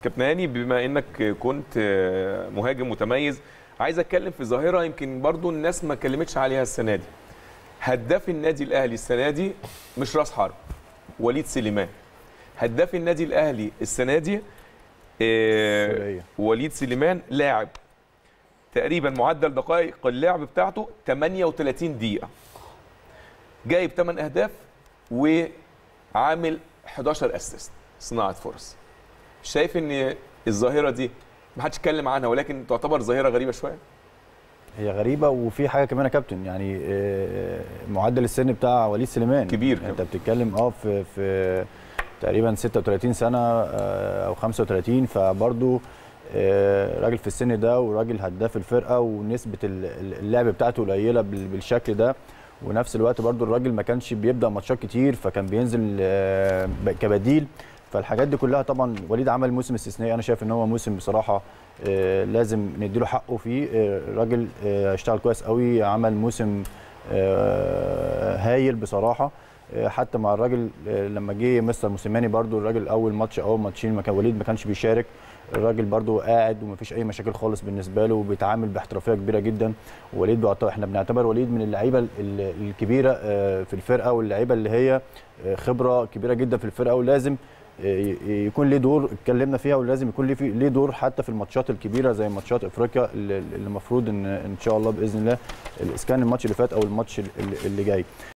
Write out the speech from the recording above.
كابتن هاني بما انك كنت مهاجم متميز عايز اتكلم في ظاهره يمكن برضو الناس ما اتكلمتش عليها السنه دي هداف النادي الاهلي السنه دي مش راس حرب وليد سليمان هداف النادي الاهلي السنه دي آه، سورية. وليد سليمان لاعب تقريبا معدل دقائق اللعب بتاعته 38 دقيقه جايب 8 اهداف وعامل 11 اسيست صناعه فرص شايف ان الظاهره دي ما حدش اتكلم عنها ولكن تعتبر ظاهره غريبه شويه هي غريبه وفي حاجه كمان يا كابتن يعني آه، معدل السن بتاع وليد سليمان كبير يعني انت بتتكلم اه في في تقريبا 36 سنه آه، او 35 فبرضه آه، راجل في السن ده وراجل هداف الفرقه ونسبه ال- ال- اللعب بتاعته قليله بال- بالشكل ده ونفس الوقت برضه الراجل ما كانش بيبدا ماتشات كتير فكان بينزل آه، ب- كبديل فالحاجات دي كلها طبعا وليد عمل موسم استثنائي انا شايف ان هو موسم بصراحه آه، لازم نديله حقه فيه آه، الراجل آه، اشتغل كويس قوي عمل موسم آه، هايل بصراحه آه، حتى مع الراجل آه، لما جه مستر موسيماني برضو الراجل اول ماتش او ماتشين ما كان وليد ما كانش بيشارك الراجل برضو قاعد ومفيش اي مشاكل خالص بالنسبه له وبيتعامل باحترافيه كبيره جدا وليد بيعتبر احنا بنعتبر وليد من اللعيبه ال- ال- الكبيره آه، في الفرقه واللعيبه اللي هي آه، خبره كبيره جدا في الفرقه ولازم ي- يكون ليه دور اتكلمنا فيها ولازم يكون ليه في- ليه دور حتى في الماتشات الكبيره زي ماتشات افريقيا اللي اللي المفروض ان ان شاء الله باذن الله الاسكان الماتش اللي فات او الماتش اللي اللي جاي